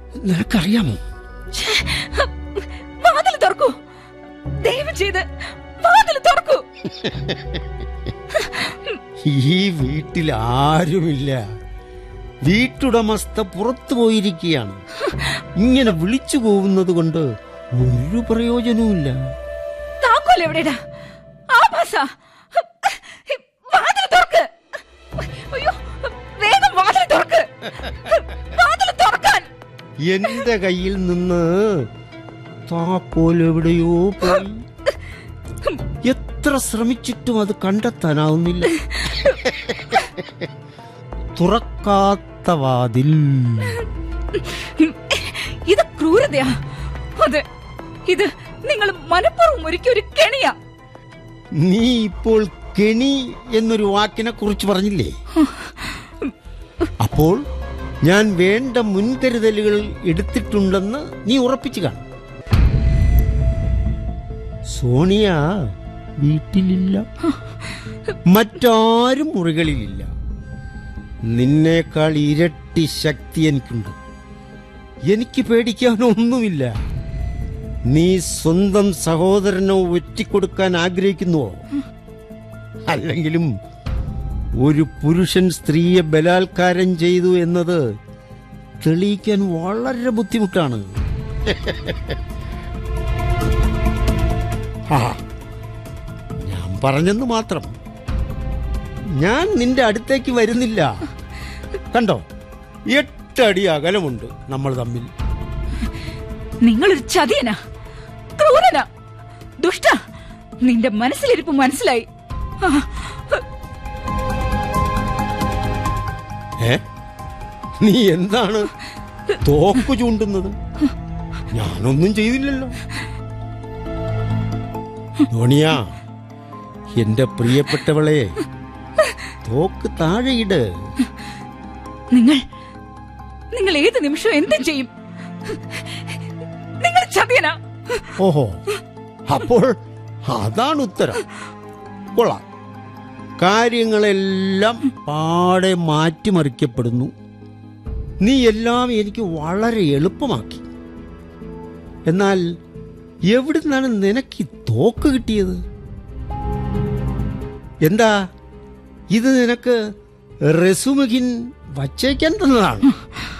നിനക്കറിയാമോ വാതിൽ തുറക്കൂ ദയവ് ചെയ്ത് വാതിൽ തുറക്കൂ ഈ വീട്ടിൽ ആരുമില്ല വീട്ടുടമസ്ഥ പുറത്തു പോയിരിക്കുകയാണ് ഇങ്ങനെ വിളിച്ചു പോകുന്നത് കൊണ്ട് ഒരു പ്രയോജനവുമില്ല താക്കോൽ എവിടെടാ ആഭാസ വാതിൽ തുറക്ക് അയ്യോ വേഗം വാതിൽ തുറക്ക് വാതിൽ തുറക്കാൻ എന്റെ കയ്യിൽ നിന്ന് താക്കോൽ എവിടെയോ പോയി എത്ര ശ്രമിച്ചിട്ടും അത് കണ്ടെത്താനാവുന്നില്ല തുറക്കാത്ത വാതിൽ ഇത് ക്രൂരതയാ അതെ ഇത് നിങ്ങൾ മനഃപൂർവ്വം ഒരുക്കിയ ഒരു കെണിയാ നീ ഇപ്പോൾ കെണി എന്നൊരു വാക്കിനെ കുറിച്ച് പറഞ്ഞില്ലേ അപ്പോൾ ഞാൻ വേണ്ട മുൻകരുതലുകൾ എടുത്തിട്ടുണ്ടെന്ന് നീ ഉറപ്പിച്ചു കാണും സോണിയ വീട്ടിലില്ല മറ്റാരും മുറികളിലില്ല നിന്നേക്കാൾ ഇരട്ടി ശക്തി എനിക്കുണ്ട് എനിക്ക് പേടിക്കാനൊന്നുമില്ല നീ സ്വന്തം സഹോദരനോ ഒറ്റിക്കൊടുക്കാൻ ആഗ്രഹിക്കുന്നുവോ അല്ലെങ്കിലും ഒരു പുരുഷൻ സ്ത്രീയെ ബലാത്കാരം ചെയ്തു എന്നത് തെളിയിക്കാൻ വളരെ ബുദ്ധിമുട്ടാണ് ആ, ഞാൻ പറഞ്ഞെന്ന് മാത്രം ഞാൻ നിന്റെ അടുത്തേക്ക് വരുന്നില്ല കണ്ടോ എട്ടടി അകലമുണ്ട് നമ്മൾ തമ്മിൽ നിങ്ങളൊരു ചതിയനാ ക്രൂരനാ ദുഷ്ട നിന്റെ മനസ്സിലിരിപ്പ് മനസ്സിലായി ആ, ഏ നീ എന്താണ് തോക്ക് ചൂണ്ടുന്നത് ഞാനൊന്നും ചെയ്തില്ലല്ലോ ധോണിയ എന്റെ പ്രിയപ്പെട്ടവളെ തോക്ക് താഴെയിട് നിങ്ങൾ നിങ്ങൾ ഏത് നിമിഷവും എന്തും ചെയ്യും നിങ്ങൾ ചതിയനാ ഓഹോ അപ്പോൾ അതാണ് ഉത്തരം കൊള്ളാം കാര്യങ്ങളെല്ലാം പാടെ മാറ്റിമറിക്കപ്പെടുന്നു നീ എല്ലാം എനിക്ക് വളരെ എളുപ്പമാക്കി എന്നാൽ എവിടുന്നാണ് നിനക്ക് ഈ തോക്ക് കിട്ടിയത് എന്താ ഇത് നിനക്ക് റെസുമുഖിൻ വച്ചേക്കാൻ തന്നതാണ്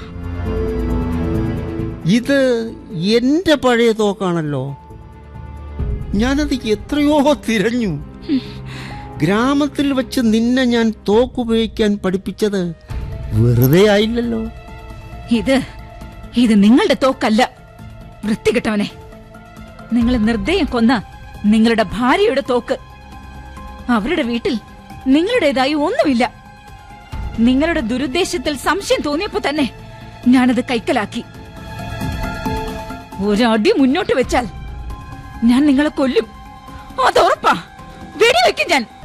ഇത് എന്റെ പഴയ തോക്കാണല്ലോ ഞാനത് എത്രയോ തിരഞ്ഞു ഗ്രാമത്തിൽ വെച്ച് നിന്നെ ഞാൻ തോക്കുപയോഗിക്കാൻ പഠിപ്പിച്ചത് വെറുതെ ആയില്ലല്ലോ ഇത് ഇത് നിങ്ങളുടെ തോക്കല്ല വൃത്തികെട്ടവനെ നിങ്ങൾ നിർദ്ദയം കൊന്ന നിങ്ങളുടെ ഭാര്യയുടെ തോക്ക് അവരുടെ വീട്ടിൽ നിങ്ങളുടേതായി ഒന്നുമില്ല നിങ്ങളുടെ ദുരുദ്ദേശത്തിൽ സംശയം തോന്നിയപ്പോ തന്നെ ഞാനത് കൈക്കലാക്കി ഒരടി മുന്നോട്ട് വെച്ചാൽ ഞാൻ നിങ്ങളെ കൊല്ലും അതുറപ്പാ വെടിവെക്കും ഞാൻ